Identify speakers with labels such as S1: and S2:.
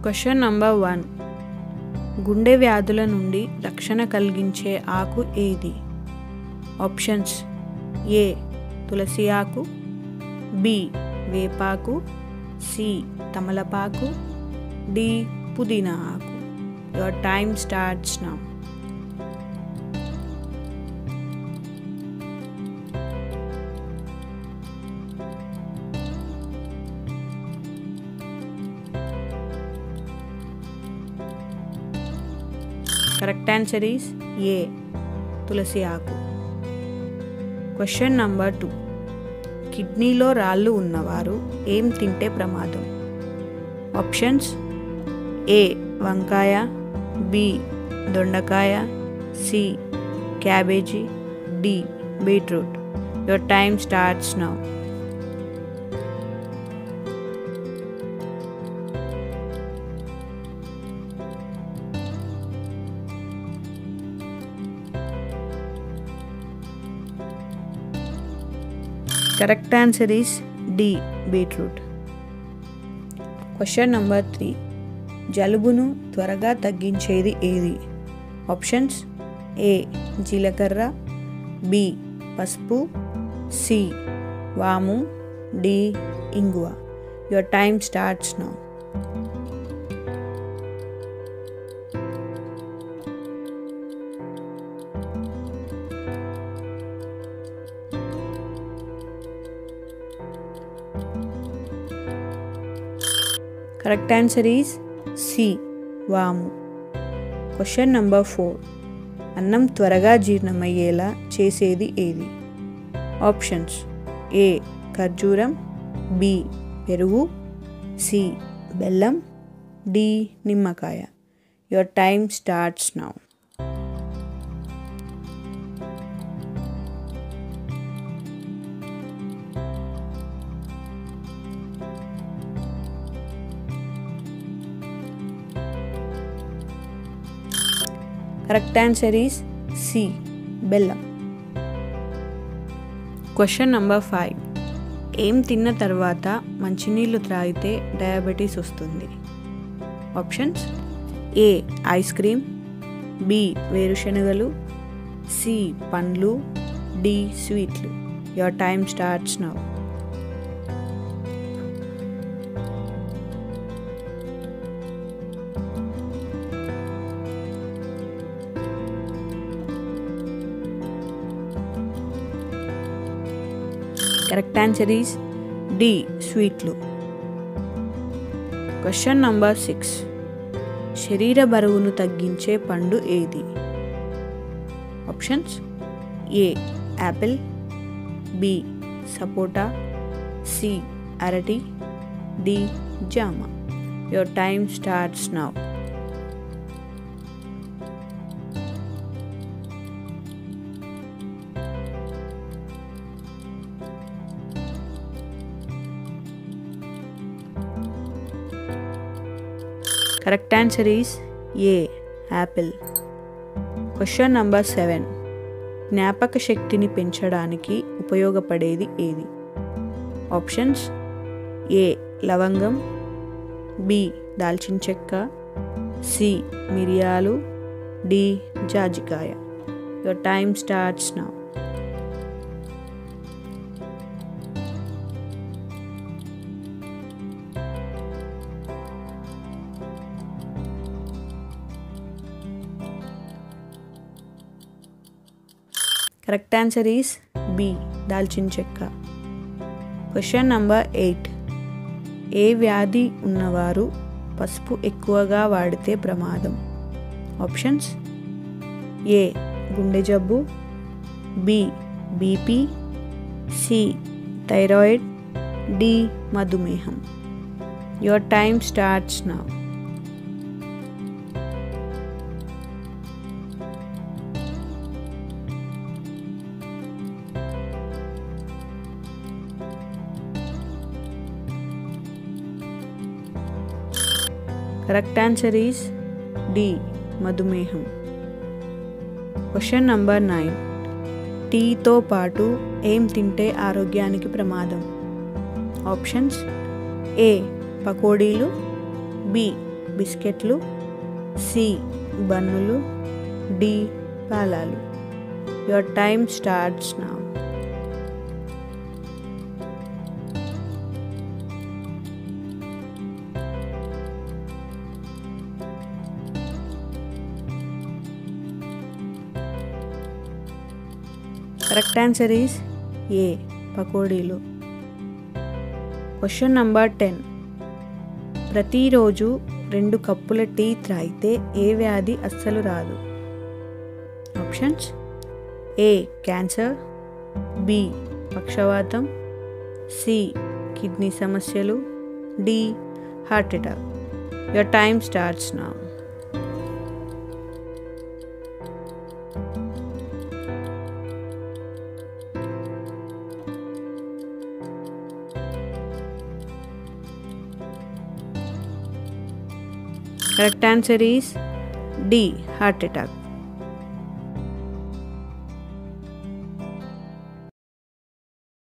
S1: question number one గుండె వ్యాధుల నుండి రక్షణ కలిగించే ఆకు ఏది ఆప్షన్స్ ఏ తులసి ఆకు బి వేపాకు సి తమలపాకు డి పుదీనా ఆకు your time starts now correct answer is A తులసి ఆకు క్వశ్చన్ నంబర్ టూ కిడ్నీలో రాళ్ళు ఉన్నవారు ఏం తింటే ప్రమాదం ఆప్షన్స్ ఏ వంకాయ బి దొండకాయ C cabbage D beetroot your time starts now correct answer is D beetroot question number three జలుబును త్వరగా తగ్గించేది ఏది ఆప్షన్స్ ఏ జీలకర్ర బి పసుపు సి వాము డి ఇంగువ your time starts now correct answer is C వాము క్వశ్చన్ నంబర్ ఫోర్ అన్నం త్వరగా జీర్ణమయ్యేలా చేసేది ఏది ఆప్షన్స్ ఏ ఖర్జూరం బి పెరుగు సి బెల్లం డి నిమ్మకాయ your time starts now correct answer is C బెల్లం క్వశ్చన్ నంబర్ ఫైవ్ ఏం తిన్న తర్వాత మంచినీళ్ళు త్రాగితే డయాబెటీస్ వస్తుంది options A ice cream B వేరుశనగలు సి పండ్లు డి స్వీట్లు your time starts now correct answer is D స్వీట్లు క్వశ్చన్ నంబర్ సిక్స్ శరీర బరువును తగ్గించే పండు ఏది ఆప్షన్స్ ఏ యాపిల్ బి సపోటా సి అరటి డి జామ your time starts now correct answer is A apple question number seven జ్ఞాపక శక్తిని పెంచడానికి ఉపయోగపడేది ఏది ఆప్షన్స్ ఏ లవంగం బి దాల్చిన చెక్క సి మిరియాలు డి జాజికాయ your time starts now correct answer is B దాల్చిన చెక్క క్వశ్చన్ నంబర్ ఎయిట్ ఏ వ్యాధి ఉన్నవారు పసుపు ఎక్కువగా వాడితే ప్రమాదం ఆప్షన్స్ ఏ గుండె జబ్బు B BP C thyroid D మధుమేహం your time starts now correct answer is D మధుమేహం క్వశ్చన్ నంబర్ నైన్ టీతో పాటు ఏం తింటే ఆరోగ్యానికి ప్రమాదం ఆప్షన్స్ ఏ పకోడీలు బి బిస్కెట్లు సి బన్నులు డి పాలాలు your time starts now correct answer is A పకోడీలు క్వశ్చన్ నంబర్ టెన్ ప్రతిరోజు రెండు కప్పుల టీ త్రాగితే ఏ వ్యాధి అస్సలు రాదు ఆప్షన్స్ ఏ క్యాన్సర్ బి పక్షవాతం సి కిడ్నీ సమస్యలు D heart attack your time starts now correct answer is D heart attack